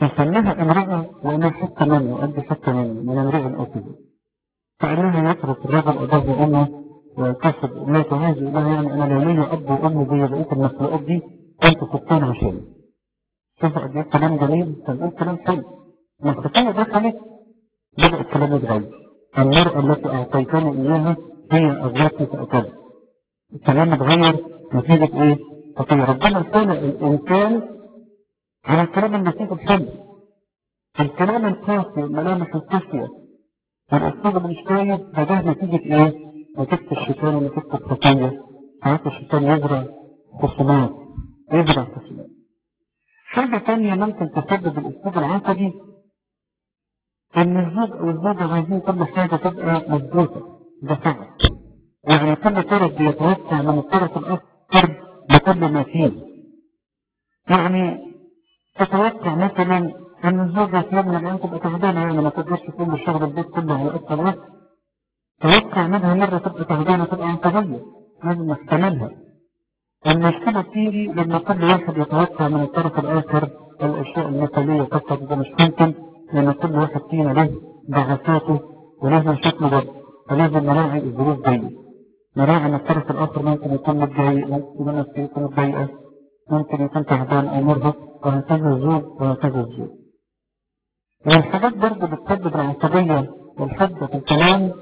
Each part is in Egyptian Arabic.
فسماها امرأة لأنها حتى منه قد حتى منه من امرئ أتي فقال لها يترك الرجل أباه وأمه ويكسب ما تهاجي لها يعني أنا لو لي أب وأم زي بقية المخلوقات دي كنت سبتين عشان شوف قد إيه كلام جميل كان كلام حلو ما الخطية دخلت بدأ الكلام يتغير المرأة التي أعطيتني إياها هي أغلتي فأكلت الكلام اتغير نتيجة إيه؟ خطية ربنا خلق الإنسان على الكلام النتيجة الحلو الكلام القاسي الملامح القاسية والأسلوب اللي مش كويس فده نتيجة إيه؟ نتيجة الشيطان ونتيجة الخطية ساعات الشيطان يزرع خصومات يزرع خصومات حاجة تانية ممكن تسبب الأسلوب العصبي إن الزوج أو الزوجة عايزين كل حاجة تبقى مظبوطة ده صعب يعني كل طرف بيتوسع من الطرف الآخر بكل ما فيه يعني تتوقع مثلا أن الزوجة في يوم من الأيام تبقى تعبانة يعني ما تقدرش تقوم بشغل البيت كله على أكثر وقت توقع منها مرة تبقى تعبانة تبقى عصبية لازم نحتملها المشكلة تيجي لما كل واحد يتوقع من الطرف الآخر الأشياء المثالية فقط ده مش ممكن لأن كل واحد فينا له ضعفاته وله شكله برضه فلازم نراعي الظروف دي نراعي أن الطرف الآخر ممكن يكون متضايق ممكن نفسه يكون متضايقة ممكن يكون تعبان أو مرهق وهكذا الزوج وهكذا الزوج والحاجات برضه بتسبب العصبية والحدة في الكلام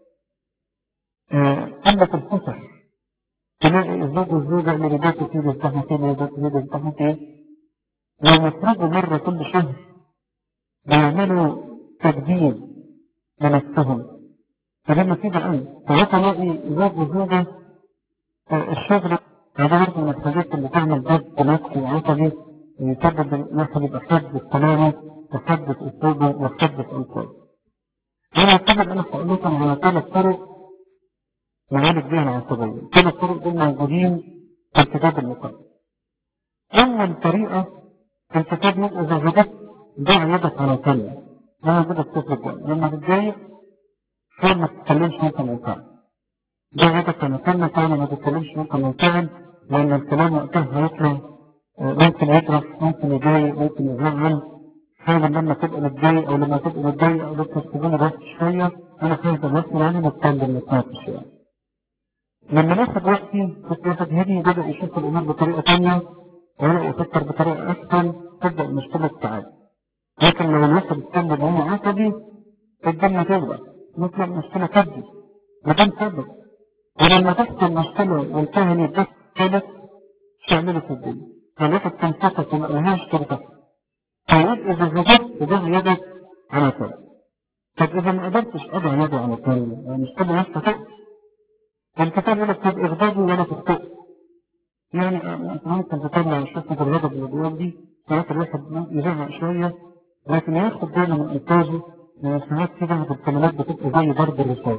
قلة الفسح تلاقي الزوج والزوجة اللي بيباتوا فيه بيفتحوا فيه بيباتوا فيه بيفتحوا فيه لو يخرجوا مرة كل شهر بيعملوا تجديد لنفسهم فلما تيجي الآن فيتلاقي زوج وزوجة الشغل هذا برضه من الحاجات اللي تعمل ضغط نفسي وعصبي يسبب الواحد يبقى حد كلامه وحد أسلوبه وحد ألفاظه. أنا أعتقد أنا هقول لكم على ثلاث طرق نعالج بها العصبية. ثلاث طرق دول موجودين في الكتاب المقدس. أول طريقة في الكتاب يقول إذا غضبت ضع يدك على كلمة. أنا كده الطفل الجاي لما تتضايق حاول ما تتكلمش وأنت منفعل. ضع يدك على كلمة حاول ما تتكلمش وأنت منفعل لأن الكلام وقتها هيطلع ممكن يجرح ممكن يضايق ممكن يزعل حاول لما تبقى متضايق او لما تبقى متضايق او لسه تكون بس شويه انا خايف الرسم يعني نتكلم نتناقش يعني. لما ناخد وقتي كنت واحد هادي بدا يشوف الامور بطريقه ثانيه وبدا يفكر بطريقه احسن تبدا المشكله تتعالج. لكن لو الواحد اتكلم وهو عصبي الدنيا تغلق ممكن المشكله تبدي ما دام ثبت ولما تحصل مشكله والكاهن يدرس ثابت تعمله في الدنيا. فالواحد كان سكت وما قالهاش ترتاح. طيب إذا غضبت ضع يدك على كلمة. طب إذا ما قدرتش أضع يدي على كلمة يعني مش كل ناس تخطئ. الكتاب يقول لك طب اغضبي ولا تخطئ. يعني ممكن تطلع شفة الغضب اللي جواك دي ساعات الواحد يزعق شوية لكن ياخد باله من إنتاجه لأن ساعات في بعض الكلمات بتبقى زي ضرب الرصاص.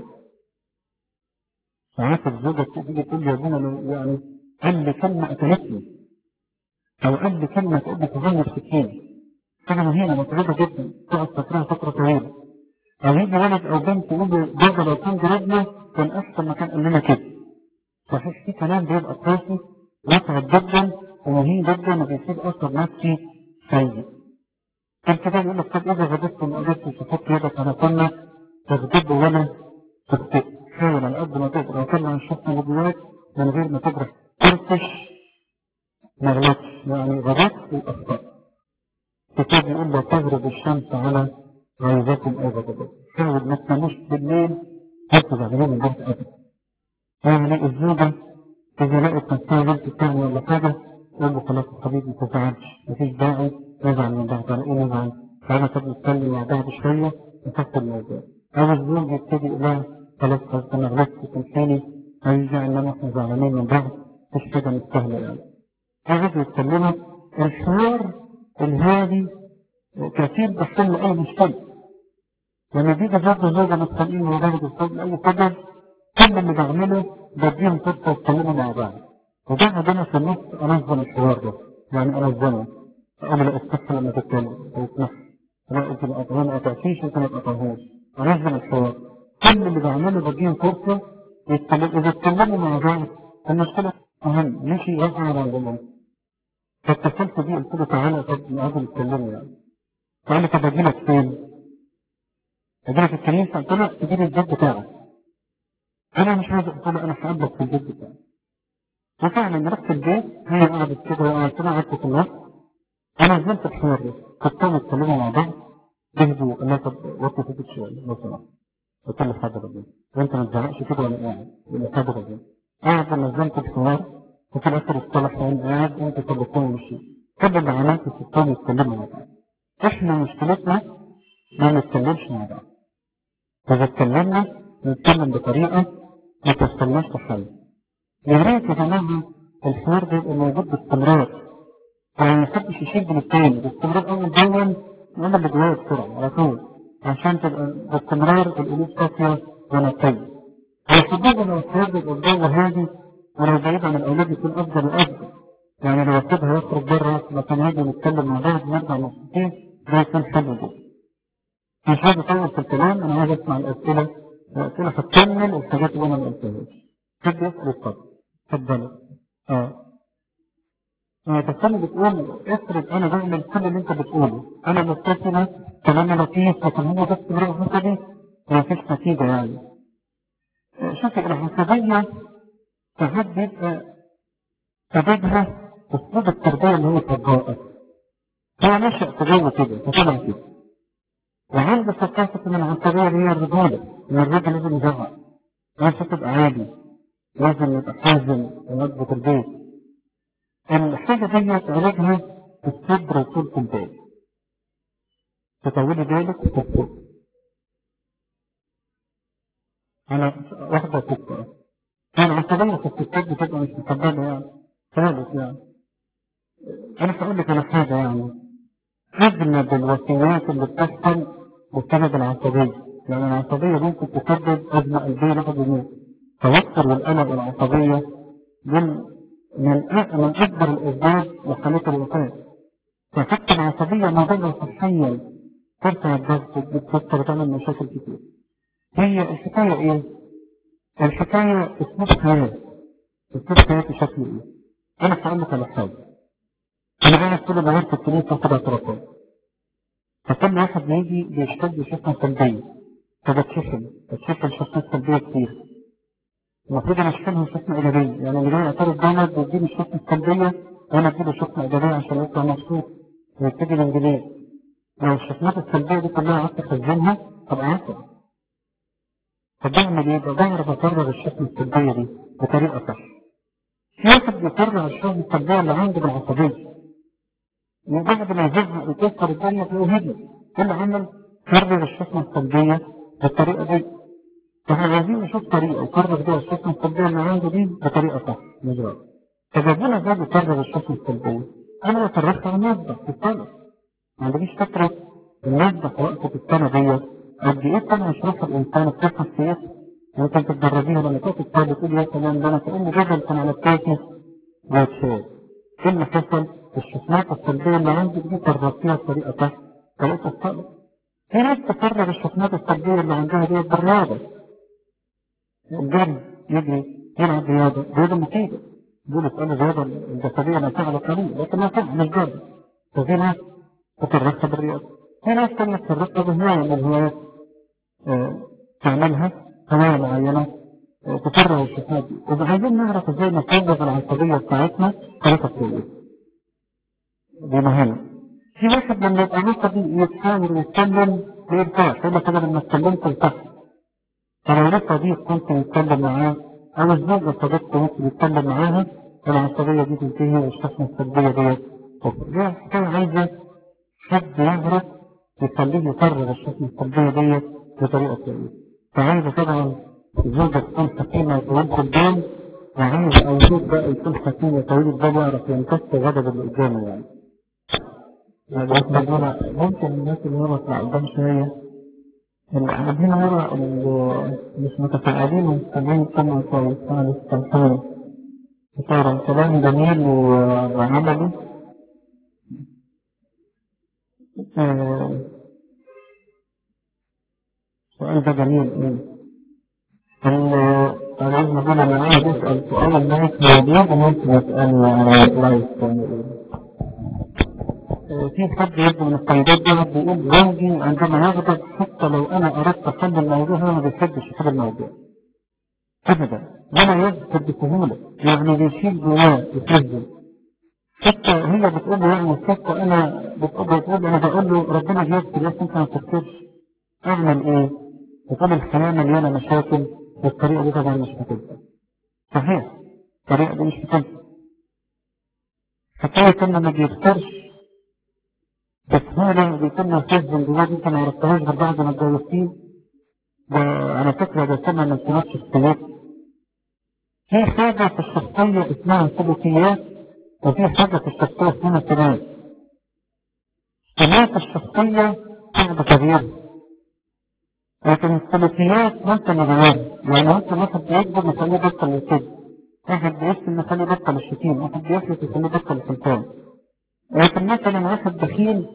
ساعات الزوجة تيجي تقول لي يا ابونا يعني قال لي كلمة قتلتني أو قال لي كلمة تقول لي تغير سكينة حاجة مهمة متعبة جدا تقعد فترة فترة طويلة أو يجي ولد أو بنت يقول لي بابا لو كان جربنا كان أحسن ما كان قال لنا كده صحيح في كلام بيبقى قاسي متعب جدا ومهين جدا وبيسيب أثر نفسي سيء الكتاب يقول لك طب إذا غضبت ما قدرتش تحط يدك على كلمة تغضب ولا تخطئ حاول على قد ما تقدر وطلع الشخص اللي جواك من غير ما تجرح ترتش ما غلطش يعني غلطت الأخطاء الكتاب يقول لا تغرب الشمس على غيظكم أو غضبكم حاول ما تناموش بالليل تركز على يوم البحث أبدا يعني الزوجة إذا لقيت نفسها بنت تاني ولا حاجة قول له خلاص يا حبيبي ما تزعلش مفيش داعي نزعل من بعض على إيه نزعل تعالى طب نتكلم مع بعض شوية نفصل الموضوع أو الزوج يبتدي يقول لها خلاص خلاص أنا غلطت تنساني هيرجع إنما إحنا زعلانين من بعض مش حاجة مستاهلة يعني قاعد يتكلموا الحوار الهادي كثير بيحل أي مشكلة لما بيجي برضه زوجة متخانقين وبعد الصوت أي سبب كل اللي بعمله بديهم فرصة يتكلموا مع بعض وبعد أنا في النص أنظم الحوار ده يعني أنظمه أنا أستحسن لما تتكلم ويسمح لا أنت ما قطعتيش أنت ما قطعهوش أنظم الحوار كل اللي بعمله بديهم فرصة يتكلموا إذا اتكلموا مع بعض المشكلة أهم مش يوقع على الغلط فاتصلت بيه قلت له تعالى طب نقعد نتكلم يعني فقال لي طب اجي لك فين؟ اجي لك الكنيسه قلت له تجي لي البيت بتاعك انا مش عايز قلت له انا هقابلك في البيت بتاعك وفعلا رحت البيت هي قعدت كده وقعدت لها قعدت في النص انا نزلت بحواري كنت يتكلموا مع بعض جهدوا قال لها طب وطي صوتك شويه لو سمحت قلت له حاضر ربنا وانت ما تزعقش كده وانا قاعد يقول لي حاضر ربنا قاعد لما نزلت الحوار وفي الاخر اصطلح وانا قاعد انت طلبتني ومشيت كل اللي عملت الستان يتكلموا مع بعض احنا مشكلتنا ما نتكلمش مع بعض إذا اتكلمنا نتكلم بطريقة ما توصلناش لحل يا ريت يا جماعة الحوار ده يبقى موجود باستمرار يعني محدش يشيل من التاني باستمرار أول بأول يقول اللي جوايا بسرعة على طول عشان تبقى باستمرار القلوب صافية ونقية ويحبذ لو الحوار ده يبقى الجو هادي ولو بعيد عن الأولاد يكون أفضل وأفضل يعني لو سيبها يخرج بره مكان هادي نتكلم مع بعض نرجع مبسوطين ده يكون حلو جدا مش عايز اطول في الكلام انا عايز اسمع الاسئله الاسئله هتكمل الحاجات اللي انا ما قلتهاش حد يسال اتفضل اتفضل اه اه تستنى بتقول افرض انا بعمل كل اللي انت بتقوله انا مبتسمه كلامي لطيف لكن هو بس مرة حسبي ما فيش نتيجه يعني آه، شوفي الحسابيه ساعات بيبقى سببها اسلوب التربيه اللي هو تربائه هو نشأ في جو كده فطلع كده وعنده ثقافة من العنصرية اللي هي الرجولة إن الراجل لازم يزعق لازم تبقى عادي لازم يبقى حازم ويضبط البيت الحاجة ديت علاجها الصبر وطولة البال تطولي بالك وتصبر أنا واحدة ستة أنا عصبية في الستات بتبقى مش مقبلة يعني خالص يعني أنا هقول لك على حاجة يعني أجمد الوصيات اللي بتحصل بسبب العصبية لأن العصبية ممكن تسبب أزمة قلبية لحد يموت التوتر والقلق والعصبية من من أ- من أكبر الأسباب لحالات الوفاة فحتى العصبية موضوع صحيا ترفع الضغط بتفكر تعمل مشاكل كتير هي الحكاية إيه؟ الحكاية أسلوب حياة أسلوب حياة بشكل إيه؟ أنا هقول لك على حاجة أنا قاعد كل ما في الكنيسة سبع طرقات فكل واحد يجي بيشتد شحنة سلبية فبتشحن بتشحن شحنة سلبية كتير المفروض انا اشحنها شحنة ايجابية يعني اللي جاي يعترض دوت بيديني الشحنة السلبية وانا اديله شحنة ايجابية عشان يطلع مبسوط ويبتدي من جديد لو الشحنات السلبية دي كلها قعدت اخزنها ابقى عسل فبعمل ايه؟ بعرف افرغ الشحنة السلبية دي بطريقة صح في واحد بيفرغ الشحنة السلبية اللي عنده بالعصبية وبعد ما يزهق ويكسر الدنيا تلاقيه هدي كل عمل فرغ الشحنة السلبية بالطريقة دي فاحنا عايزين نشوف طريقة يفرغ بيها الشحنة السلبية اللي عنده دي بطريقة صح مش غلط فجابونا ازاي بيفرغ الشحنة السلبية انا فرغت على المادة في السنة ما عنديش فكرة المادة في وقت في السنة ديت قد ايه طبعا يشرح الانسان بتفهم سياسة ممكن تتدربيها لما تقف الطالب تقول يا سلام ده انا كأني جبل كان على الكاكس واتشال ايه اللي حصل؟ الشحنات السلبية اللي عندك دي فرغتيها بطريقة صح طريقة الطالب في ناس تفرغ الشحنات السلبية اللي عندها دي بالرياضة الجري يجري يلعب رياضة رياضة مفيدة دول اسألوا الرياضة الجسدية لا تعلى قليل لكن لا تعمل مش جري ففي ناس تفرغها بالرياضة في ناس تانية تفرغها بهواية من الهوايات آه، تعملها هواية معينة آه، تفرغ الشحنات دي إذا عايزين نعرف ازاي نفرغ العصبية بتاعتنا طريقة كويسة دي مهمة في واحد لما يبقى عصبي يتحاول يتكلم بيرتاح يقول لك انا لما اتكلمت ارتحت فلو لسه صديق كنت يتكلم معاه او الزوجة صديقته ممكن يتكلم معاها العصبية دي تنتهي والشحنة السلبية ديت تخرج دي حكاية عايزة حد يعرف يخليه يفرغ الشحنة السلبية ديت بطريقة كويسة فعايزة طبعا الزوجة تكون حكيمة وطويلة البال وعايز او زوج بقى يكون حكيم وطويل البال يعرف يمتص غضب اللي قدامه يعني يعني ممكن الناس اللي هو تطلع قدام شوية اللي قاعدين ورا اللي مش متفاعلين ومستمعين يتكلموا كويس أنا لسه سامحوني فعلا كلام جميل و- وعملي آه، السؤال ده جميل إيه ال- أنا عايز أقول أنا عايز أسأل سؤال الناس موجود وممكن يسألني على لايف يعني إيه آه، في حد يبدو من الطيبات ده بيقول زوجي عندما يغضب حتى لو انا اردت حل الموضوع هو ما بيحبش يحل الموضوع ابدا ولا يغفر بسهوله يعني بيشيل جواه يسجل حتى هي بتقول له يعني حتى انا بتقول بتقول انا بقول له ربنا بيغفر بس انت ما تغفرش اعمل ايه؟ بتقول الحياه مليانه مشاكل والطريقه دي طبعا مش هتنفع صحيح الطريقه دي مش هتنفع حكايه انه ما بيغفرش بسهوله بيكون الحزن جواه دي انت ما عرفتهاش غير بعد ما اتجوزتيه ده على فكره ده سمع من سمات شخصيات في حاجه في الشخصيه اسمها سلوكيات وفي حاجة في الشخصية اسمها سمات سمات الشخصية صعب تغييرها لكن السلوكيات ممكن نغيرها يعني ممكن واحد بيكبر نخليه بطل الكذب واحد بيشتم نخليه بطل الشتيم واحد بيفلت نخليه بطل الحلفان لكن مثلا واحد بخيل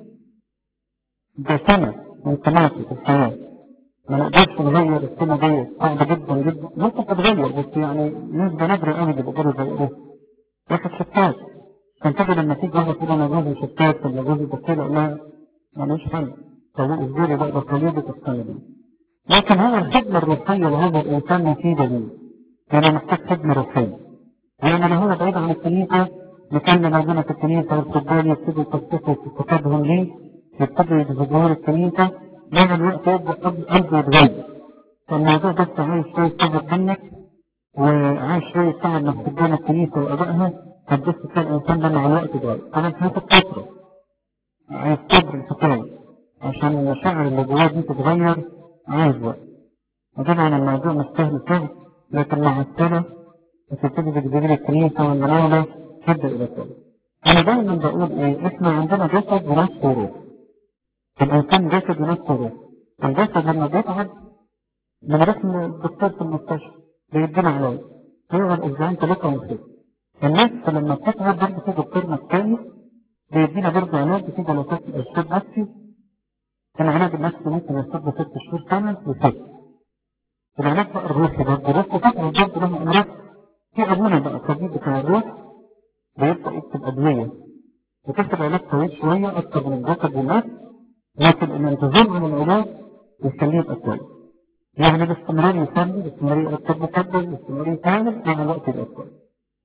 ده سنة من سماته في الحياة ما نقدرش نغير السنة دي صعبة جدا جدا ممكن تتغير بس يعني نسبة نادرة قوي اللي بيقدروا يغيروها واحد شتات كان تجد لما تيجي واحد تقول انا جوزي شتات ولا جوزي بكتير لا ملوش حل فهو ازاي بقى بطلية السنة دي لكن هو الخدمة الروحية لهذا الإنسان مفيدة ليه يعني محتاج خدمة روحية يعني لو هو بعيد عن الكنيسة نكلم ربنا في الكنيسة والخدام يبتدوا يتصفوا في كتابهم ليه يبتدوا يتزوجوا الكنيسة مع الوقت يبدأ قلبه يتغير فالموضوع بس عايز شوية صبر منك وعايز شوية تعب من خدام الكنيسة وأدائها هتبص تلاقي الإنسان ده مع الوقت اتغير طبعا هتاخد فترة عايز صبر الحكاية عشان المشاعر اللي جواه دي تتغير عايز وقت وطبعا الموضوع مش سهل سهل لكن مع السنة بتبتدي تجذب الكنيسة والمناولة تبدأ إلى كده أنا دايما بقول إيه إحنا عندنا جسد ونفس وروح الإنسان جسد ونفس وروح الجسد لما بيتعب بنروح للدكتور في المستشفى بيدينا علاج يقعد أسبوعين ثلاثة ونصف النفس لما بتتعب برضه في دكتور نفساني بيدينا برضه علاج في جلسات إرشاد نفسي العلاج النفسي ممكن يستغرق ست شهور سنة وست العلاج بقى الروحي برضه الروح فترة برضه لها أمراض في أبونا بقى الطبيب بتاع الروح بيبدأ يكتب أدوية بتكتب علاج طويل شوية أكتر من الجسد والنفس لكن الانتظام عن العلاج يخليه يبقى كويس يعني باستمرار يصلي باستمرار يرتب مقدس باستمرار يتعامل مع الوقت يبقى كويس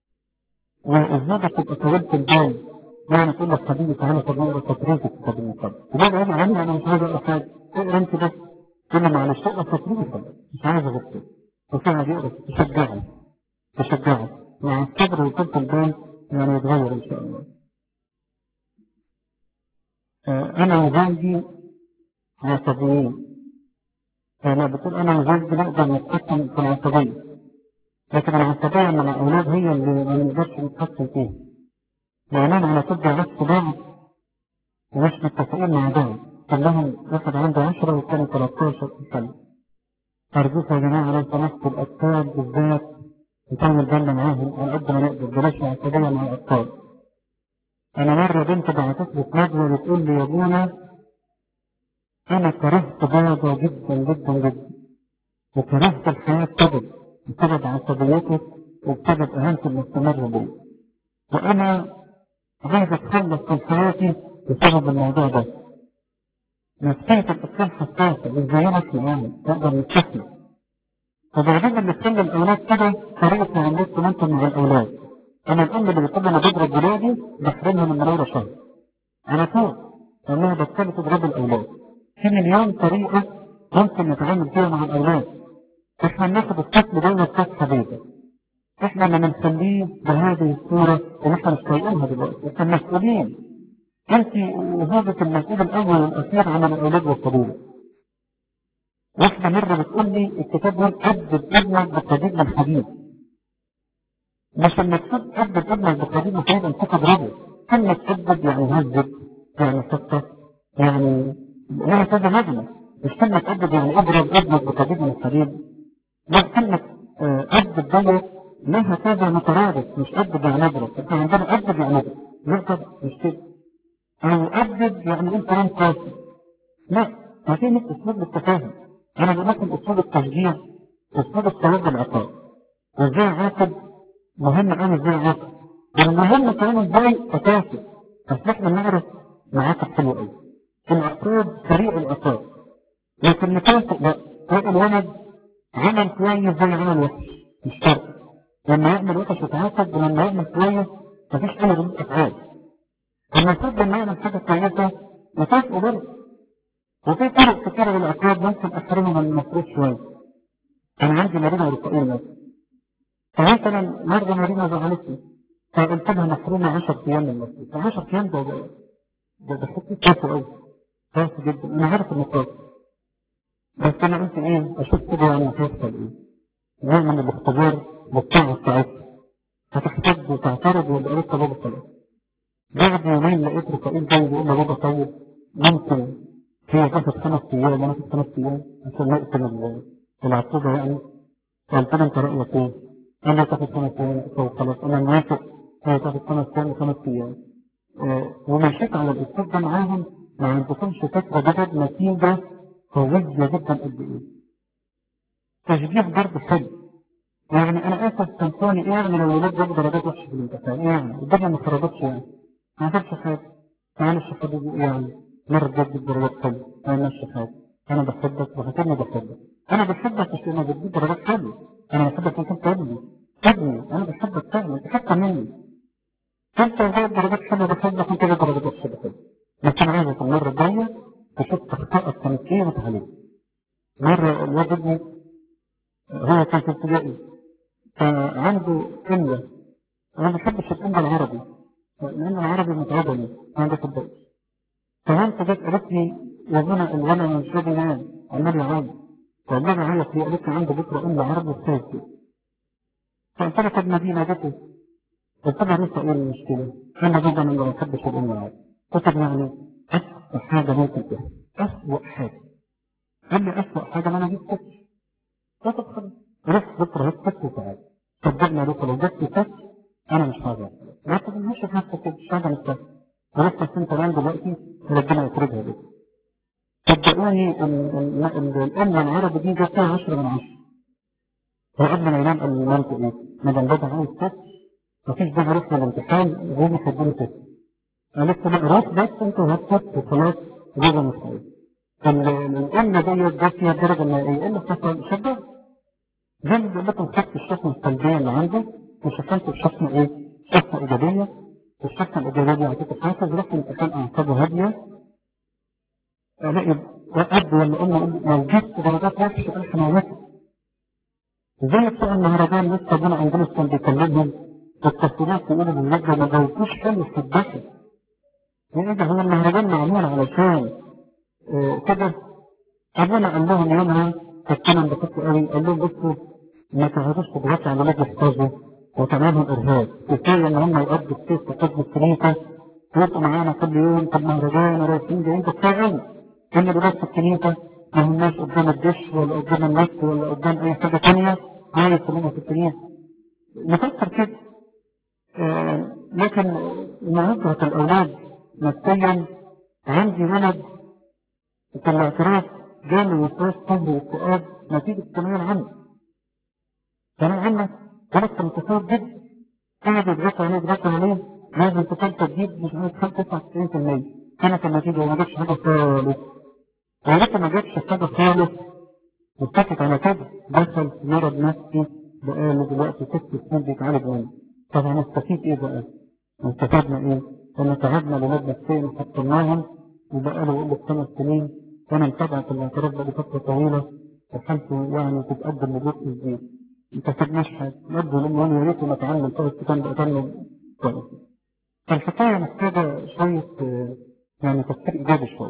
والزيادة تبقى طويلة البال يعني تقول لك حبيبي تعالى طب نقرا تطريق الكتاب المقدس وبعد انا عني انا مش عايز اقرا حاجه اقرا انت بس تقول له معلش اقرا تطريق مش عايز غير كده وقاعد يقرا تشجعه تشجعه مع الصبر وطولة البال يعني يتغير ان شاء الله آه انا وزوجي عصبيين انا بتقول انا وزوجي نقدر نتحكم في العصبيه لكن العصبيه مع الاولاد هي اللي ما نقدرش نتحكم فيها لأننا على طول عكس بعض ومش متفقين مع بعض كلهم واحد عنده 10 والثاني 13 سنة أرجوك يا جماعة لو سمحتوا الأطفال بالذات نطول بالنا معاهم على قد ما نقدر بلاش عصبية مع الأطفال أنا مرة بنت بعتت لي ندوة بتقول لي يا ابونا أنا كرهت بابا جدا جدا جدا وكرهت الحياة بسبب بسبب عصبيته وبسبب إهانته المستمرة بيه وأنا عايز اتخلص من حياتي بسبب الموضوع ده نفسية الإنسان حساسة مش زينا احنا يعني نقدر نستحمل فبعدين اللي بتخلي الأولاد كده طريقة معاملتكم أنتم مع الأولاد أنا الأم اللي بتقول أنا بضرب ولادي بحرمها من مرارة شهر على طول لأنها بتخلي تضرب الأولاد في مليون طريقة ممكن نتعامل فيها مع الأولاد إحنا بناخد الطفل دايما كاس حبيبه احنا اللي بنخليه بهذه الصورة اللي احنا مش طايقينها دلوقتي احنا مسؤولين انت وهذا المسؤول الاول والاخير عن الاولاد والطبيب واحدة مرة بتقول لي الكتاب ده أدب ابنك بالطبيب من الحديد مش المقصود أدب ابنك بالطبيب من الحديد انت تضربه كلمة أدب يعني هذب يعني سكت يعني لها كذا معنى مش كلمة أدب يعني أضرب ابنك بالطبيب من الحديد لا كلمة أدب ده لها كذا مترادف مش أدب يعني أضرب احنا عندنا أدب يعني أضرب نقدر مش كده أو أدب يعني أنت كلام قاسي لا ما في مثل أسلوب التفاهم أنا بقول لكم أسلوب التشجيع أسلوب الثواب والعقاب وإزاي عاقب مهم أنا إزاي عاقب والمهم كمان إزاي أكافئ بس إحنا نعرف معاك حلو قوي العقاب سريع العقاب لكن مكافئ لا تلاقي الولد عمل كويس زي عمل وحش مش فرق لما يعمل وحش يتعاقب ولما يعمل كويس مفيش اي ردود افعال المفروض لما يعمل حاجه كويسه يكافئه برضه وفي طرق كتيره للعقاب ممكن احرمه من المفروض شويه انا عندي مريضه رفائيه مثلا فمثلا مرة مريضة زعلتني فقلت لها محرومة 10 أيام من المسجد 10 أيام ده ده ده ده حكي كافي أوي كافي جدا أنا عارف إنه كافي بس أنا قلت إيه أشوف كده يعني هيحصل إيه نوع من الاختبار بالطاعة بتاعتها هتحتاج وتعترض ويبقى لك بابا خلاص بعد يومين لقيت رفائيل جاي بيقول لي بابا طيب ممكن هي تاخد خمس أيام وأنا آخد خمس أيام عشان نقتل العقوبة يعني قلت له أنت رأيك إيه؟ أنا تاخد خمس أيام وخلاص أنا موافق هي تاخد خمس أيام وخمس أيام آه، ومشيت على الأسلوب ده معاهم ما عندكمش فكرة بجد نتيجة قوية جدا قد إيه تشجيع برضه حلو يعني أنا آسف سامحوني إيه يعني لو الولاد جابوا درجات وحشة في الامتحان إيه يعني الدنيا ما خربتش يعني ما عملش حاجة معلش يا حبيبي إيه يعني مرة جاب درجات حلوة ما عملش حاجة أنا بحبك وهكذا بحبك أنا بحبك عشان أنا بديك درجات حلوة أنا بحبك عشان تقابلني ابني انا بحبك فعلا تحب مني انت جايب درجات حلوه بحبك انت جايب درجات وحشه بحبك لكن عايزك المره الجايه تشوف اخطائك كانت ايه وتعالجها مره الواد ابني هو كان في ابتدائي فعنده املا انا ما بحبش الاملا العربي لان العربي متعبني انا ما بحبش فهمت جت قالت لي يا بنا الولد مش راضي ينام عمال يعيط والله عيط هي قالت لي عنده بكره املا عربي وساكت فقلت لها طب مدينة جت قلت لها لسه ايه المشكلة؟ أنا جدا ما بحبش الأم العربي قلت لها يعني أسوأ حاجة ممكن تحصل أسوأ حاجة قال لي أسوأ حاجة ما أنا جبت تاتش قلت له خلاص رحت بكرة جبت تاتش وتعالى صدقني لو لو جبت تاتش أنا مش هاجي ما تظنش في نفسك كده مش هاجي نفسك ورحت السنة كمان دلوقتي ربنا يخرجها بك صدقوني الأم العربي دي جبتها 10 من 10 وقبل ما ينام قال لي نمت ايه؟ مدام بابا عايز تست مفيش داعي رحنا الامتحان وهو مش هيديني تست قالت له لا روح بس انت وهات تست وخلاص بابا مش عايز الام ديت جت فيها الدرجه النهائيه اللي حصل شبه زي ما بقول لكم خدت الشحنه السلبيه اللي عنده وشحنت الشحنه ايه؟ شحنه ايجابيه الشحنه الايجابيه دي اعطيته حافز رحت الامتحان اعصابه هاديه الاقي اب ولا ام لو جبت درجات وحشه الف موتك زي بتوع المهرجان لسه ابونا اندلس كان بيكلمهم في التصويرات يقولوا بالنجمه ما جاوبوش حلو في الدخل يعني ده هو المهرجان معمول علشان آه كده ابونا قال لهم يومها كنت انا انبسطت قوي قال لهم بصوا ما تقعدوش تضغطوا على ولاد يحفظوا وتعملهم ارهاب كفايه ان هم يقضوا كتير في قسم الكنيسه ويبقوا معانا كل يوم طب مهرجان ورايحين جايين كفايه قوي ان الولاد في الكنيسه ما هماش قدام الدش ولا قدام النت ولا قدام اي حاجه ثانيه عايز كلنا في الكنيسه نفكر كده آه لكن مواجهه الاولاد نفسيا عندي ولد في الاعتراف جالي وسواس قهري واكتئاب نتيجه الثانويه العامه الثانويه العامه كانت انتصار جدا قاعد يضغط عليه يضغط عليه لازم تكون تجديد مش عارف 95% كانت النتيجه وما جابش حاجه خالص ولكن ما جابش حاجة خالص واتفق على كده دخل في مرض نفسي بقاله دلوقتي ست سنين بيتعالج منه طب هنستفيد ايه بقى؟ استفدنا ايه؟ كنا تعبنا بولاد نفسيا وحطيناهم وبقاله يقول لك خمس سنين وانا متابع في الاعتراف بقى فترة طويلة وحالته يعني تتقدم لجزء ازاي؟ ما استفدناش حاجة نبدو لهم وانا يا ريت نتعلم طريقة الكتاب ده اتعلم كويس فالحكاية محتاجة شوية يعني تفكير ايجابي شوية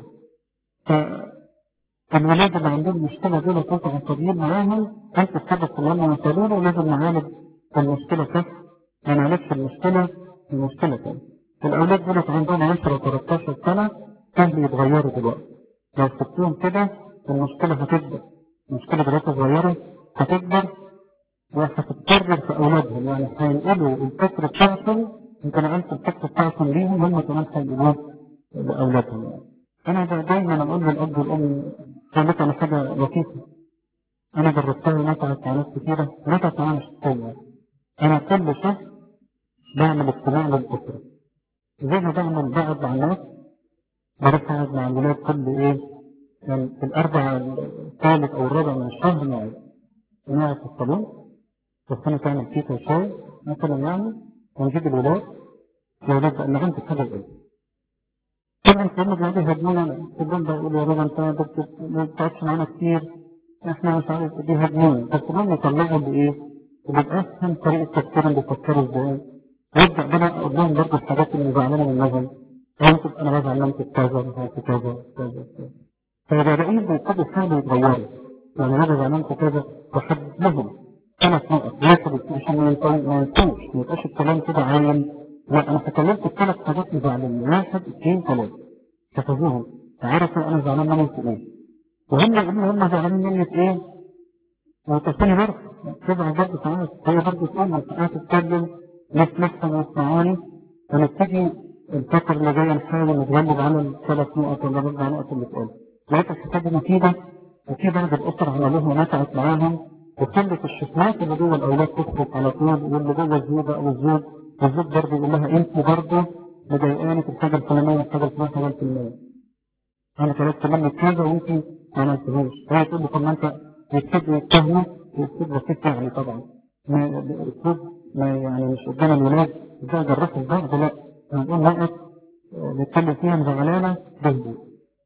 فالولاد اللي عندهم مشكلة دول كنت عصبيين معاهم انت السبب في اللي هم وصلوا له ولازم نعالج المشكلة صح ما نعالجش المشكلة المشكلة تاني الأولاد دول عندهم 10 و 13 سنة سهل يتغيروا دلوقتي لو سبتهم كده المشكلة هتكبر المشكلة دلوقتي صغيرة هتكبر وهتتكرر في أولادهم يعني هينقلوا الفكر بتاعهم انت نقلت الفكر بتاعهم ليهم هم كمان هينقلوه لأولادهم يعني. أنا دايما أقول للأب والأم قالت على حاجة لطيفة أنا جربتها ونفعت على ناس كتيرة نفعت معايا شخصيا أنا كل شهر بعمل اجتماع للأسرة زي ما بعمل بقعد مع الناس بروح أقعد مع الولاد كل إيه يعني في الأربع الثالث أو الرابع من الشهر نقعد نقعد في الصالون والسنة تعمل كيكة وشاي مثلا يعني ونجيب الولاد الولاد بقى اللي عندك حاجة الإيه طبعا كانوا قاعدين يهاجمونا كلهم بيقولوا يا رب انت ما بتقعدش معانا كتير احنا مش عارف بيهاجمونا بس لما يطلعوا بايه؟ بأسهل طريقة تفكير بيفكروا ازاي وابدأ بقى اقول لهم برضه الحاجات اللي زعلانة منهم ممكن انا بزعل منك كذا وفي كذا كذا كذا فبدأين بيقضوا حاجة يتغيروا يعني انا بزعل منك كذا بحدد لهم ثلاث نقط واحد عشان ما ينسوش ما يبقاش الكلام كده عايم لا انا تكلمت الثلاث حاجات مزعلين واحد اثنين ثلاثة حفظوهم عرفوا انا زعلان منهم في ايه وهم يقولوا هم زعلانين مني في ايه وتستني برضه تبع برضه ساعات هي برضه تقول لما ساعات تتكلم ناس نفسهم يسمعوني ونبتدي الفترة اللي جاية نحاول نتغلب على الثلاث نقط ولا الاربع نقط اللي اتقالوا لقيت الحساب مفيدة وفي بعض الأسر عملوها ونفعت معاهم وخلت الشتمات اللي جوه الأولاد تخرج على طول واللي جوه الزوجة أو الزوج الزوج برضه يقول لها أنت برضه مضايقاني في الحاجة الفلانية الحاجة الفلانية الحاجة الفلانية أنا طلبت منك كذا وأنت ما عملتهاش هي تقول لي طب ما أنت بتكتب التهمة بتكتب بسيط يعني طبعا ما الأسلوب ما يعني مش قدام الولاد إزاي جرحوا البعض لا نقول نقط نتكلم فيها مزعلانة بهدوء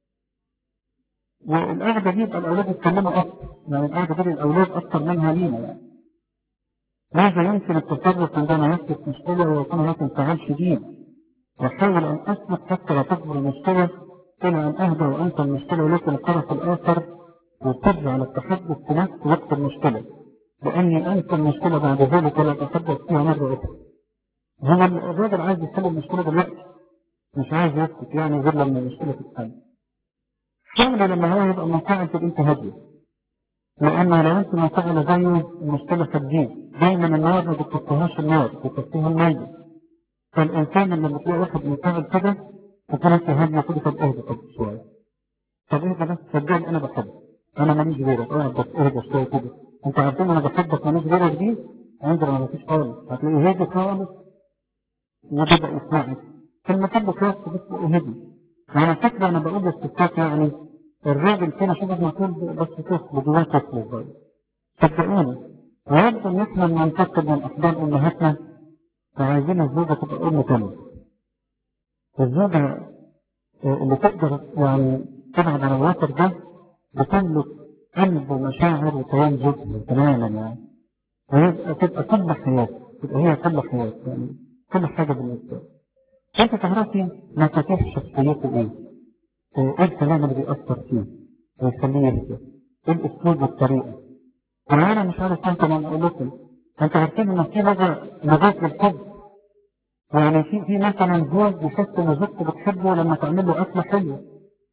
والقعدة دي يبقى الأولاد يتكلموا أكتر يعني القعدة دي للأولاد أكتر منها لينا يعني ماذا يمكن التصرف عندما يحدث مشكلة ويكون هناك انفعال شديد وأحاول أن أسلك حتى لا تكبر المشكلة إلى أن أهدى وأنسى المشكلة ولكن الطرف الآخر يصر على التحدث في نفس وقت المشكلة لأني أنسى المشكلة بعد ذلك ولا أتحدث فيها مرة أخرى هو الراجل عايز يحل المشكلة دلوقتي مش عايز يسكت يعني غير لما المشكلة تتحل فعلا لما هو يبقى منفعل تبقى أنت هادية لأن لو أنت منفعل زيه المشكلة تجيب دايما النار ما بتكفيهاش النار بتكفيها الميت فالإنسان لما بتلاقي واحد منفعل كده تكون أنت هادية كده طب اهدى طب شوية طب اهدى بس صدقني أنا بحبك أنا ماليش غيرك اقعد بس اهدى شوية كده أنت عارفين أنا بحبك ماليش غيرك دي عندنا ما فيش خالص هتلاقيه هادي خالص وبدأ يسمعك في المحبة خلاص بس هدي وأنا فاكرة أنا بقول للستات يعني الراجل كده شبه ما يكون بس طفل جواه طفل صغير صدقوني ويبدو ان احنا بننتقد من احضان امهاتنا وعايزين الزوجه تبقى ام كامله الزوجه اللي تقدر يعني تبعد عن الوتر ده بتملك قلب ومشاعر وكيان زوجها تماما يعني ويبقى تبقى كل حياتك تبقى هي كل حياتك يعني كل حاجه بالنسبه لك انت تعرفي مفاتيح شخصيته ايه ايه الكلام اللي بيأثر فيه ويخليه يهدى ايه الاسلوب والطريقة انا مش عارف انت لما اقول لكم انت عارفين ان في لغة لغات للحب يعني في في مثلا زوج يحس ان زوجته بتحبه لما تعمل له اكله حلوه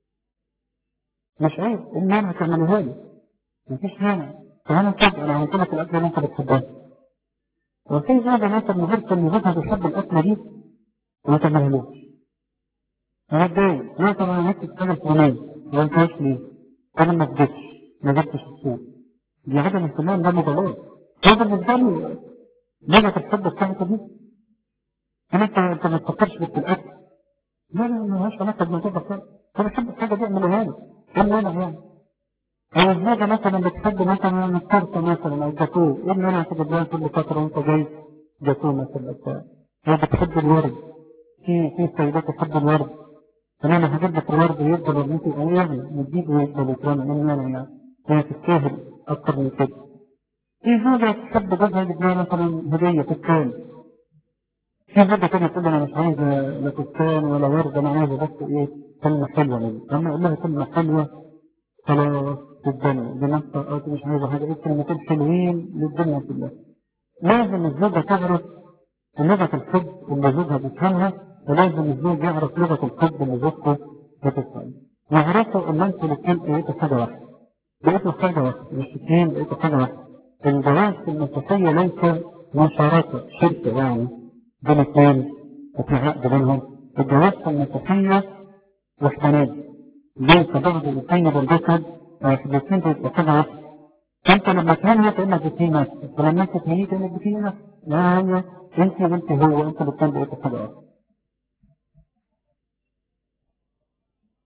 مش عيب ايه المانع تعملها لي مفيش مانع فانا صدق انا عملت لك الاكله اللي انت بتحبها وفي زوجة مثلا عرفت ان زوجها بيحب الاكله دي وما تعملهالوش انا اتضايق انا طبعا عملت الحاجه الفلانيه ما قلتهاش ليه؟ انا ما اديتش ما جبتش الصوت دي عدم اهتمام ده مضلات هو بالنسبه لي لغه الحب بتاعتي دي انا انت انت ما تفكرش في الاكل لا لا ما لهاش علاقه بالموضوع ده خالص انا بحب الحاجه دي اعملها لي ايه المانع يعني؟ او الزوجه مثلا بتحب مثلا التورته مثلا او الجاتوه ايه المانع تجيب لها كل فتره وانت جاي جاتوه مثلا بتاع هي بتحب الورد في في سيدات تحب الورد فانا هجيب لك الورد يفضل ورنيتي او يعني نديك ويفضل يترمى من مانع يعني هي تستاهل اكتر من كده في زوجة تحب جوزها يجيب لها مثلا هدية فستان في زوجة تانية تقول أنا مش عايزة لا فستان ولا ورد أنا عايزة بس إيه كلمة حلوة مني أما أقول لها كلمة حلوة خلاص للدنيا بنفسها أو مش عايزة حاجة إيه كلمتين حلوين للدنيا كلها لازم الزوجة تعرف لغة الحب اللي زوجها بيفهمها ولازم الزوج يعرف لغة الحب اللي زوجته بتفهمها يعرفوا إن أنتوا الاتنين بقيتوا حاجة واحدة بقيتوا حاجة واحدة مش اتنين بقيتوا حاجة واحدة الجواز في المسيحية ليس مشاركة شركة يعني بين اثنين وفي عقد بينهم الجواز في المسيحية وحدانية ليس بعض الاثنين بالجسد الاثنين بيبقوا حاجة واحدة فانت لما تهنها كانك بتهين نفسك ولما انت تهنيه كانك بتهين نفسك لا هي انت وانت هو انت الاثنين بقيتوا حاجة واحدة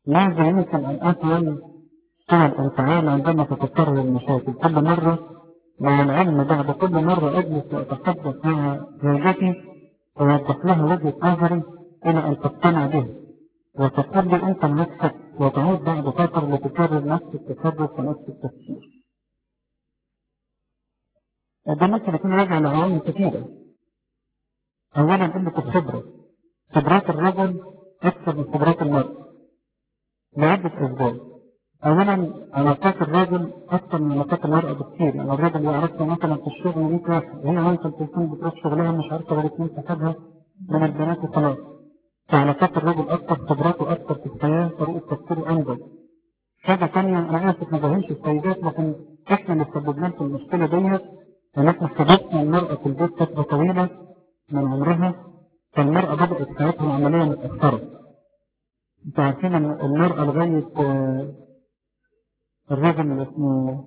ماذا يمكن أن أفعل مع الانفعال عندما تتكرر المشاكل كل مرة مع العلم بعد كل مرة أجلس وأتحدث مع زوجتي وأوضح لها وجهة نظري إلى أن تقتنع به وتقول لي أنت نفسك وتعود بعد فترة لتكرر نفس التصرف ونفس التفكير. ده ممكن يكون راجع لعوامل كثيرة. أولا قلة الخبرة. خبرات الرجل أكثر من خبرات المرأة. لعدة أسباب. أولا علاقات الراجل أكثر من علاقات المرأة بكثير، يعني الراجل يعرفها مثلا في الشغل 100 واحد، وهي ممكن تكون بتروح شغلها مش عارفة غير اثنين صاحبها من البنات وخلاص. فعلاقات الرجل أكثر خبراته أكثر في الحياة طريقة تفكيره أنضج. حاجة ثانية أنا آسف ما بهمش السيدات لكن إحنا اللي سببنا في المشكلة ديت إن إحنا حبسنا المرأة في البيت فترة طويلة من عمرها فالمرأة بدأت حياتها العملية متأخرة. أنتوا عارفين إن المرأة لغاية آه، الراجل اللي اسمه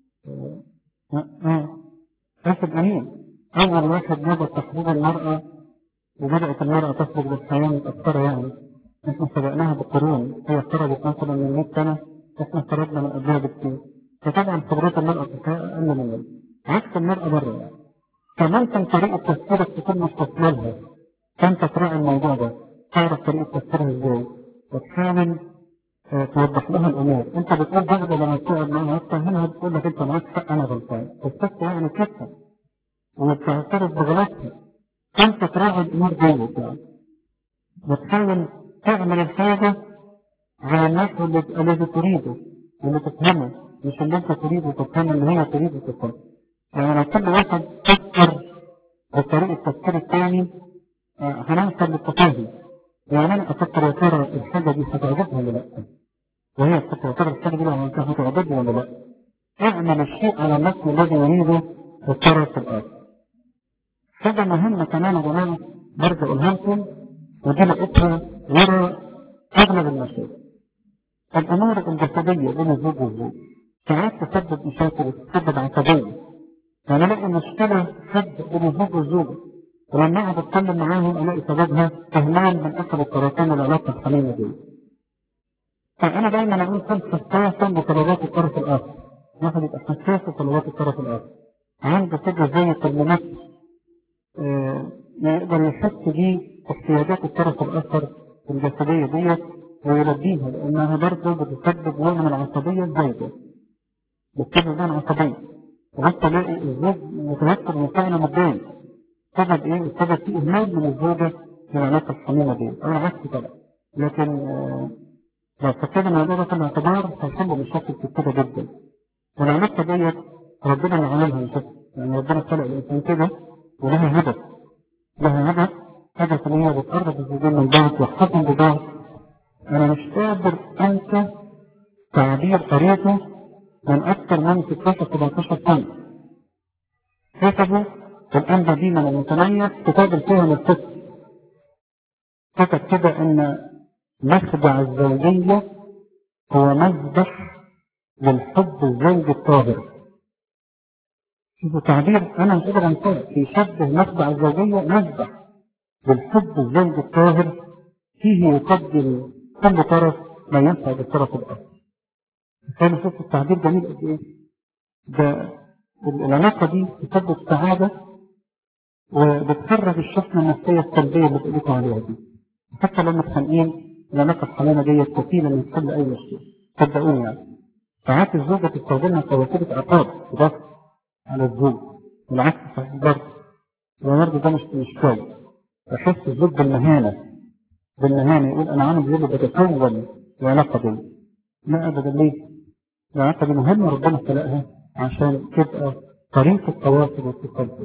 آه، آه، آسف أمين أول واحد نبت تحرير المرأة وبدأت المرأة تخرج للحياة متأخرة يعني احنا سبقناها بقرون هي خرجت مثلا من 100 سنة احنا خرجنا من قبلها بكتير فطبعا خبرات المرأة في الحياة أقل مننا عكس المرأة بره يعني فممكن طريقة تفكيرك تكون مستقبلها فأنت تراعي الموضوع ده تعرف طريقة تفكيرها ازاي وتحاول آه، توضح لها الأمور أنت بتقول بعد لما تقعد معاها تفهمها بتقول لك أنت معاك حق أنا غلطان تستفتي يعني كده وبتعترف بغلطها فأنت تراعي الأمور جيد يعني وتحاول تعمل الحاجة على النحو الذي الذي تريده واللي تفهمه مش اللي انت تريده تفهمه اللي هي تريده تفهمه يعني لو كل واحد فكر بطريقة التفكير الثاني آه، هنوصل للتفاهم يعني انا افكر يا ترى الحاجة دي هتعجبها ولا لا وهي تفكر يا ترى الحاجة دي لو عملتها هتعجبني ولا لا اعمل الشيء على النحو الذي يريده الطرف الآخر حاجة مهمة كمان يا جماعة برجع أقولها لكم ودي لقيتها ورا أغلب المشاكل. الأمور الجسدية بين الزوج والزوج ساعات تسبب مشاكل وتسبب عصبية. يعني ألاقي مشكلة حد بين الزوج والزوجة ولما أقعد أتكلم معاهم ألاقي سببها إهمال من أحد الطرفين العلاقة الحميمة دي. فأنا دايما أقول كن حساسا لطلبات الطرف الآخر. واحد يبقى حساس لطلبات الطرف الآخر. عنده كده زي كلمات آه، يقدر يحس بيه احتياجات الطرف الآخر الجسدية ديت ويلبيها لأنها برضه بتسبب نوع من العصبية الزايدة. بتسبب نوع من العصبية. وبس تلاقي الزوج متوتر وفعلا متضايق. سبب إيه؟ السبب فيه إهمال من الزوجة في العلاقة الحميمة دي. أنا عكس كده. لكن آه، لو فكرنا الموضوع ده في الاعتبار هيحل مشاكل كتيرة جدا. والعلاقة ديت ربنا اللي عملها مش إحنا. يعني ربنا خلق الإنسان كده ولها هدف لها هدف هدف ان هي بتقرب الزوجين من بعض وتحكم ببعض انا مش قادر انسى تعبير قريته من اكثر من 16 17 سنه كتبه في الانبا دينا المتميز كتاب الفهم القدسي كتب كده ان مخدع الزوجيه هو مذبح للحب الزوجي الطاهر شوفوا تعبير انا مش قادر انساه يشبه مخدع الزوجيه مذبح بالحب الزوج الطاهر فيه يقدم كل طرف ما ينفع بالطرف الاخر. كان شوف التعبير جميل قد ايه؟ ده العلاقه دي تسبب سعاده وبتخرج الشحنه النفسيه السلبيه اللي بقول لكم عليها دي. حتى لما متخانقين العلاقه الحميمه دي كفيله ان تحل اي مشكله. صدقوني يعني. ساعات الزوجه تستخدمها كوسيله عقاب وضغط على الزوج والعكس صحيح برضه وبرضه ده مش مش كويس يحس الزوج بالمهانة بالمهانة يقول أنا عامل زوجي بتكون العلاقة دي لا أبدا ليه؟ العلاقة دي مهمة ربنا خلقها عشان تبقى طريقة التواصل والتقبل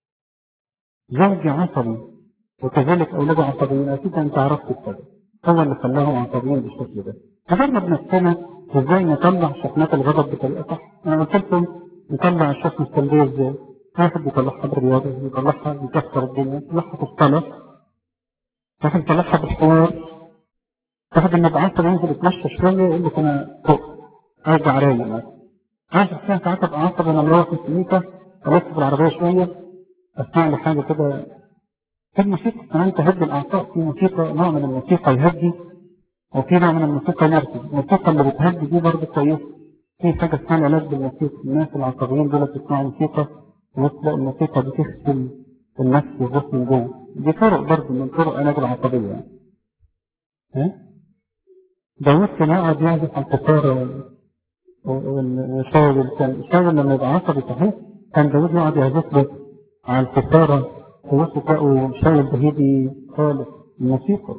زوجي عصبي وكذلك أولاده عصبيين أكيد أنت عرفت السبب هو اللي خلاهم عصبيين بالشكل ده فجرب نفسنا ازاي نطلع شحنات الغضب بطريقة صح أنا قلت لكم نطلع الشحنة السلبية ازاي واحد بيطلعها بالرياضة بيطلعها بيكسر الدنيا بيطلعها في الصلاة واحد بيطلعها بالحوار واحد لما يبقى عصبي ينزل يتمشى شوية يقول لك أنا فوق أرجع رايق مثلا أنا شخصيا ساعات أبقى عصبي أنا مروح في السميكة ألف بالعربية شوية أسمع لي حاجة كده في الموسيقى كمان تهدي الأعصاب في موسيقى نوع من الموسيقى يهدي وفي نوع من الموسيقى نرجس الموسيقى اللي بتهدي دي برضه كويسة في حاجة اسمها العلاج بالموسيقى الناس العصبيين دول بيسمعوا موسيقى وتلاقي الموسيقى دي تغسل النفس والجسم من جوه دي طرق برضه من طرق علاج العصبية يعني ها؟ داوود كان يقعد يعزف على القطارة وشاول كان شاول لما يبقى عصبي صحيح كان داوود يقعد يعزف له على القطارة ووصل تلاقوا شاول بهيدي خالص الموسيقى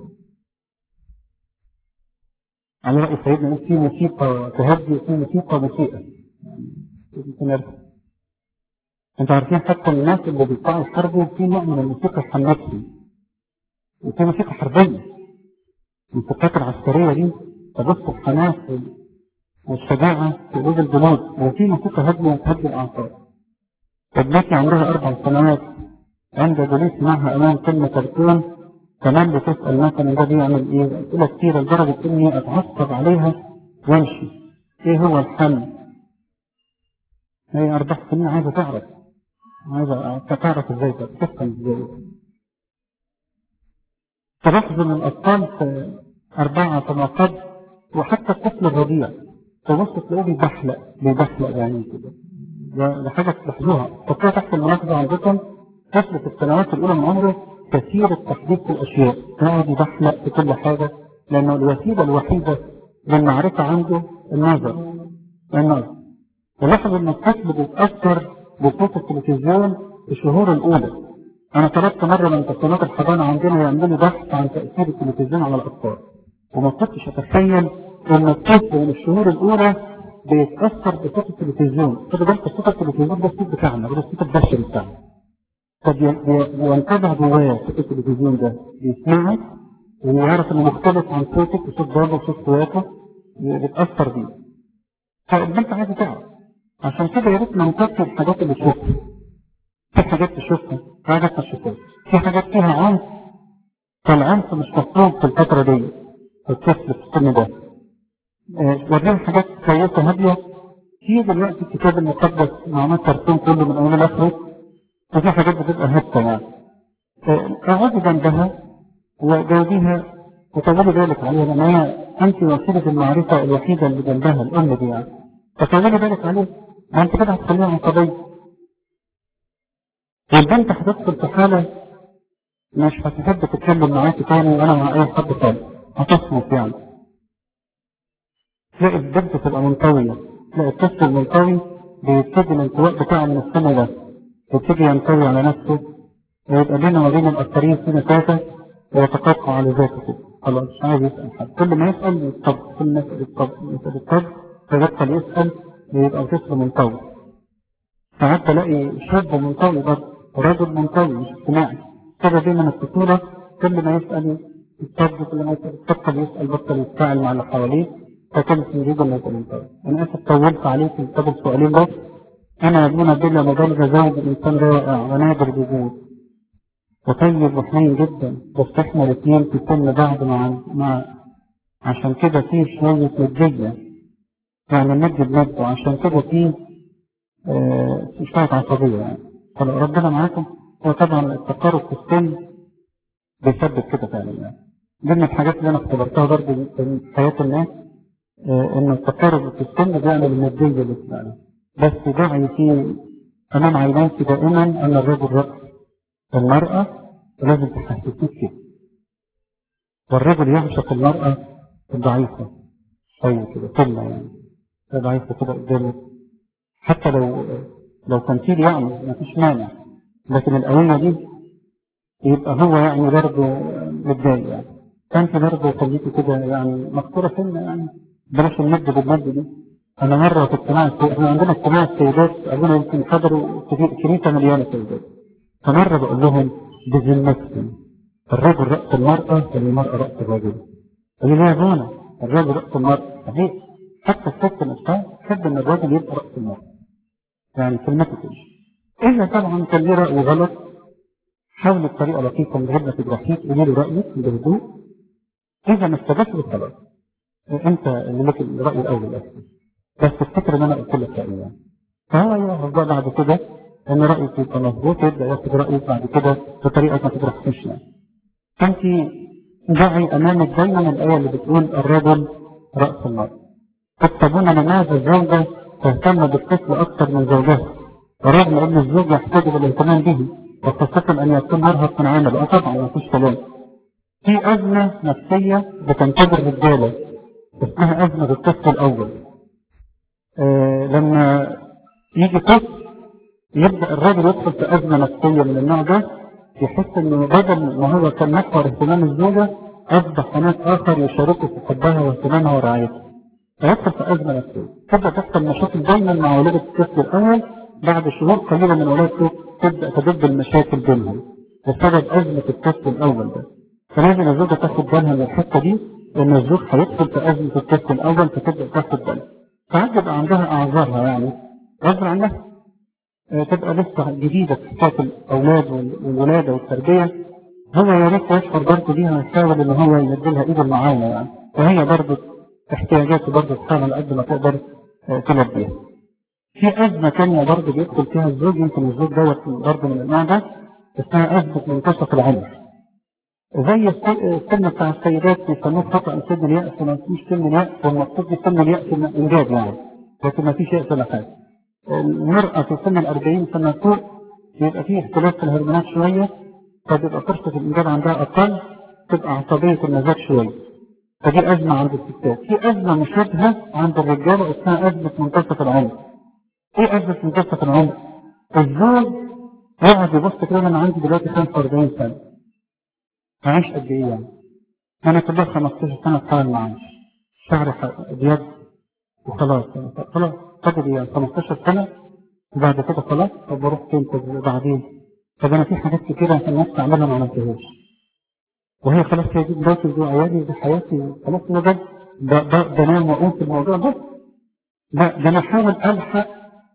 على رأي سيدنا في موسيقى تهدي وفي موسيقى مسيئة انتوا عارفين حتى الناس اللي بيطلعوا يحاربوا في نوع من الموسيقى الحماسي وفي موسيقى حربية الموسيقات العسكرية دي تبث الحماس والشجاعة في قلوب الجنود وفي موسيقى هادية تهدي الأعصاب ابنتي عمرها أربع سنوات عند جلوس معها أمام كلمة كرتون كمان بتسأل مثلا ده بيعمل إيه؟ أسئلة كتيرة لدرجة إني أتعصب عليها وأمشي إيه هو الحل؟ هي أربع سنين عايزة تعرف عايزة تعرف إزاي تفهم إزاي تلاحظ إن الأطفال في أربعة طبقات وحتى الطفل الرضيع تبص تلاقيه بيبحلق بيبحلق يعني كده ده حاجة تلاحظوها تحطوها تحت الملاحظة عندكم طفل في السنوات الأولى من عمره كثير التحديث في الأشياء يقعد يبحلق في كل حاجة لأنه الوسيلة الوحيدة للمعرفة عنده النظر النظر ولاحظ أن الطفل بيتأثر بصوت التلفزيون في الشهور الأولى أنا طلبت مرة من تصميمات الحضانة عندنا يعملوا بحث عن تأثير التلفزيون على الأطفال وما كنتش أتخيل أن الطفل من الشهور الأولى بيتأثر بصوت التلفزيون خدوا بالك صوت التلفزيون ده الصوت بتاعنا ده الصوت البشري بتاعنا طب ينتبه جواه صوت التلفزيون ده بيسمعه ويعرف انه مختلف عن صوتك وصوت بابا وصوت اخواته بيتأثر بيه فالبنت عايزة تعرف عشان كده يا ريت ننتقي الحاجات اللي تشوفها في حاجات تشوفها في حاجات ما تشوفهاش في حاجات فيها عنف فالعنف مش مطلوب في الفترة دي الطفل في السن ده ورينا حاجات كويسة هادية في دلوقتي الكتاب المقدس معمول ترسيم كله من أوله لآخره وفي حاجات بتبقى هادة يعني اقعدي جنبها وجاوبيها وطولي بالك عليها لأن هي أنت وسيلة المعرفة الوحيدة اللي جنبها الأم دي يعني فطولي بالك عليها ما أنت كده هتخليها عصبية والبنت هتدخل في حالة مش هتحب تتكلم معاكي تاني وأنا مع أي حد تاني هتصمت يعني تلاقي البنت تبقى منطوية تلاقي الطفل المنطوي بيبتدي الانطواء بتاعه من السنة ده يبتدي ينطوي على نفسه ويبقى بينه وبين الآخرين في مسافة ويتقطع على ذاته كده خلاص مش عايز يسأل حد كل ما يسأل يطب كل ما يسأل يطب يسأل يطب فيبطل يسأل ويبقى طفل منطوي ساعات تلاقي شاب منطوي برضه رجل منطوي مش اجتماعي كده دي من الطفولة كل ما يسأل يطب كل ما يسأل يبطل يسأل بطل يتفاعل مع اللي حواليه فكان في وجود ما يبقى منطوي أنا آسف طولت عليك في السؤالين بس أنا ابن بلا مبالغة زوج إنسان رائع ونادر الوجود وطيب وحنين جدا بس احنا الاثنين في سن بعض مع مع عشان كده في شوية مجية يعني مد بمد وعشان كده في آه شوية عصبية يعني فلو ربنا معاكم هو طبعا التقارب في السن بيسبب كده فعلا يعني ضمن الحاجات اللي انا اختبرتها برضه في حياة الناس آه ان التقارب في السن بيعمل المادية اللي بتبقى بس داعي في امام عينيك دائما ان الرجل رأس المرأة لازم تحسسيك كده والرجل يعشق المرأة الضعيفة طيب كده كلمة يعني ضعيفة كده قدامك حتى لو لو تمثيل يعني ما فيش مانع لكن القوية دي يبقى هو يعني برضه متضايق يعني فانت برضه خليكي كده يعني مذكورة سنة يعني بلاش المد بالمد دي انا مرة في اجتماع احنا عندنا اجتماع السيدات عندنا يمكن حضروا كنيسة مليانة سيدات فمرة بقول لهم بذمتكم الرجل رأس المرأة والمرأة رأس الرجل قالوا لي يا زونا الرجل رأس المرأة صحيح حتى الست نفسها تحب ان الرجل يبقى رأس المرأة يعني كلمتك ايش إلا طبعا كان ليه رأي غلط حاول بطريقة لطيفة من غير ما تجرحيه تقولي له رأيك بهدوء إذا ما استجبتش خلاص أنت اللي لك الرأي الأول الأخير بس تفتكر إن أنا قلت لك رأيي يعني فهو يرجع بعد كده ان رأيك يبقى مظبوط يبدأ ياخد رأيك بعد كده بطريقة ما تجرحكش يعني فانت ضعي أمامك دايما الآية اللي بتقول الرجل رأس المرأة تكتبون لماذا الزوجة تهتم بالطفل أكثر من زوجها ورغم أن الزوج يحتاج بالاهتمام به وخاصة أن يكون مرهق من عمل أه طبعا ما فيش كلام في أزمة نفسية بتنتظر الرجالة اسمها أزمة الطفل الأول آه لما يجي طفل يبدأ الراجل يدخل في أزمة نفسية من النوع ده يحس إنه بدل ما هو كان محور اهتمام الزوجة أصبح هناك آخر يشاركه في حبها واهتمامها ورعايتها فيدخل في أزمة نفسية تبدأ تحصل مشاكل دايما مع ولادة الطفل الأول بعد شهور قليلة من ولادته تبدأ تدب المشاكل بينهم بسبب أزمة الطفل الأول ده فلازم الزوجة تاخد بالها من الحتة دي لأن الزوج هيدخل في أزمة الطفل الأول فتبدأ تاخد بالها ساعات بيبقى عندها أعذارها يعني غصب عنها آه، تبقى لسه جديدة في حكاية الأولاد والولادة والتربية هو يا ريت يشعر برضه بيها ويحاول إن هو يمدلها إيد المعاونة يعني وهي برضه احتياجاته برضه تحاول على قد ما تقدر آه، تلبيها. في أزمة تانية برضه بيدخل فيها الزوج يمكن الزوج دوت برضه من النوع ده اسمها أزمة منتصف العمر. زي الس- السن بتاع السيدات بيسموه خطأ سن اليأس وما فيش سن اليأس والمقصود بسن اليأس الإنجاب يعني لكن ما فيش يأس ولا حاجة. المرأة في سن الأربعين سنة فوق بيبقى فيه اختلاف في الهرمونات شوية فبيبقى فرصة الإنجاب عندها أقل تبقى عصبية المزاج شوية فدي أزمة عند الستات في أزمة مشابهة عند الرجالة اسمها أزمة منتصف العمر إيه أزمة منتصف العمر؟ الزوج يقعد يبص كده أنا عندي دلوقتي 45 سنة هعيش قد إيه يعني؟ أنا كلها 15 سنة بحاول معاش شعري ح- أبيض وخلاص يعني خلاص فاضل إيه يعني 15 سنة وبعد كده خلاص طب بروح فين طب بعدين طب أنا في حاجات كتيرة عشان نفسي أعملها ما عملتهاش وهي خلاص هي دي بدايتي ودي عيالي ودي حياتي خلاص أنا ده ده ده بنام وأقوم في الموضوع ده لا ده أنا أحاول ألحق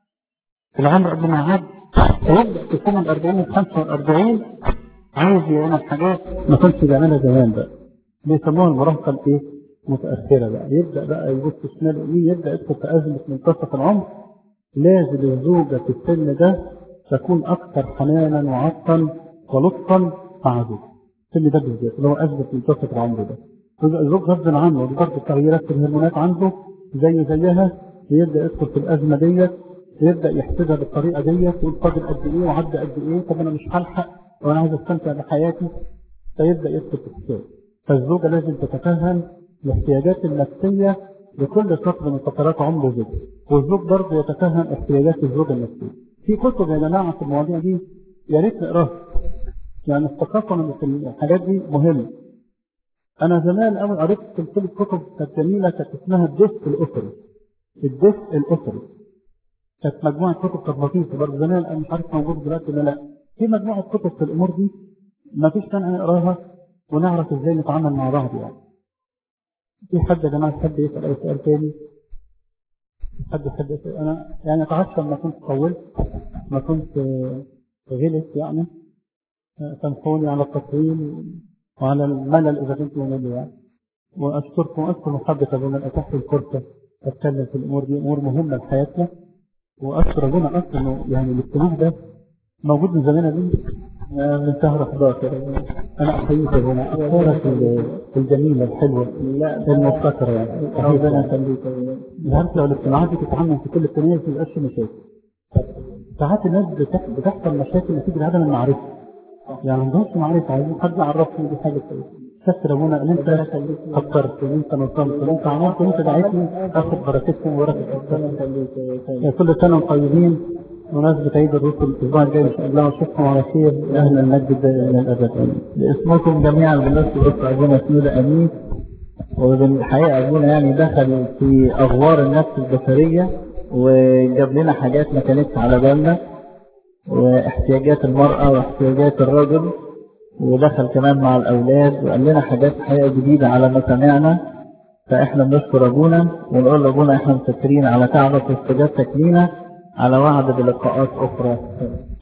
العمر قبل ما يعدي فيبدأ في سنة ال 40 و 45 عايز يعمل حاجات ما كانش بيعملها زمان بقى بيسموها المراهقة الإيه؟ متأخرة بقى يبدأ بقى يبص شمال ويمين يبدأ يدخل في أزمة منتصف العمر لازم الزوجة في السن ده تكون أكثر حنانا وعطفا ولطفا مع زوجها السن ده بالذات اللي هو أزمة منتصف العمر ده يبقى الزوج غصب عنه دي برضه تغييرات في الهرمونات عنده زي زيها يبدأ يدخل في الأزمة ديت يبدأ يحسبها بالطريقة ديت يقول فاضل قد إيه وعدى قد إيه طب أنا مش هلحق وأنا عايز أستمتع بحياتي فيبدأ يدخل في الحساب فالزوجة لازم تتفهم الاحتياجات النفسية لكل فترة من فترات عمر زوجها والزوج برضه يتفهم احتياجات الزوجة النفسية في كتب يا جماعة في المواضيع دي يا ريت نقراها يعني الثقافة من في الحاجات دي مهمة أنا زمان أول قريت سلسلة كتب كانت جميلة كانت اسمها الدفء الأسري الدفء الأسري كانت مجموعة كتب كانت لطيفة برضه زمان أنا مش عارف موجود دلوقتي ولا لا في مجموعة كتب في الأمور دي ما فيش مانع نقراها ونعرف ازاي نتعامل مع بعض يعني في حد يا جماعة حد يسأل أي سؤال تاني حد حد يسأل أنا يعني أتعشى ما كنت طولت ما كنت آه، غلط يعني آه، سامحوني على التطويل وعلى الملل إذا كنت ممل يعني وأشكركم وأشكر محبة أبونا أتاح الفرصة أتكلم في الأمور دي أمور مهمة لحياتنا وأشكر أبونا أصلا إنه يعني الاجتماع ده موجود من زمان دي من شهر 11 انا احييك يا ابونا افكارك الجميله الحلوه المبتكره يعني ربنا يخليك عارف لو الاجتماعات دي تتعمل في كل الكنائس ما يبقاش في مشاكل ساعات الناس بتح- بتحصل مشاكل نتيجه لعدم المعرفه يعني ما عندهمش معرفه عايزين حد يعرفهم دي حاجه كويسه شكر ابونا ان انت فكرت ان انت نظمت ان انت عملت ان انت دعيتني اخد بركتكم وبركه كل سنه وانتم طيبين بمناسبة عيد الرسل الأسبوع الجاي إن شاء الله وأشوفكم على خير أهل المجد إلى الأبد آمين. باسمكم جميعا بالنسبة لأسر أبونا سنودة أمين وبالحقيقة أبونا يعني دخل في أغوار النفس البشرية وجاب لنا حاجات ما كانتش على بالنا واحتياجات المرأة واحتياجات الرجل ودخل كمان مع الأولاد وقال لنا حاجات حقيقة جديدة على ما سمعنا فإحنا بنشكر أبونا ونقول لأبونا إحنا مشكرين على تعبك واستجابتك لينا على وعد بلقاءات أخرى